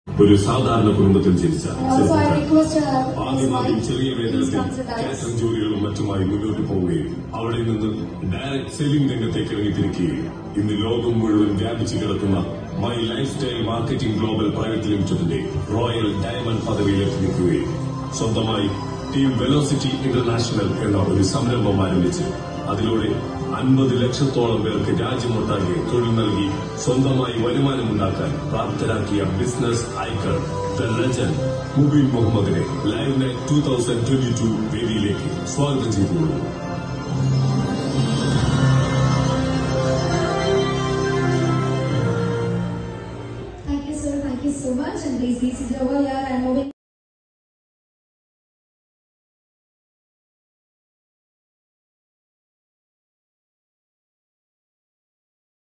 ഒരു സാധാരണ കുടുംബത്തിൽ ജനിച്ച Also, I ചെറുപ്പക്കാരൻ request uh, his ആദ്യമാദ്യം wife, ചെറിയ please വേതനത്തിൽ consider. കാറ്ററിംഗ് ജോലികളും മറ്റുമായി മുന്നോട്ട് പോവുകയും അവിടെ നിന്ന് ഡയറക്ട് സെല്ലിംഗ് രംഗത്തേക്ക് ഇറങ്ങിത്തിരിക്കുകയും ഇന്ന് ലോകം മുഴുവൻ വ്യാപിച്ചു കിടക്കുന്ന my lifestyle marketing global private ലിമിറ്റഡിന്റെ റോയൽ ഡയമണ്ട് പദവിയിലേക്ക് നിൽക്കുകയും സ്വന്തമായി ടീം വെലോസിറ്റി ഇന്റർനാഷണൽ എന്ന ഒരു സംരംഭം ആരംഭിച്ച് അതിലൂടെ അൻപത് ലക്ഷത്തോളം പേർക്ക് രാജ്യമൊട്ടാകെ തൊഴിൽ നൽകി സ്വന്തമായി വരുമാനമുണ്ടാക്കാൻ പ്രാപ്തരാക്കിയ business icon the legend Mubeen മുഹമ്മദിനെ live night two thousand twenty two വേദിയിലേക്ക് സ്വാഗതം ചെയ്തുകൊള്ളുന്നു Thank you, sir. Thank you so much. And please be seated over here and moving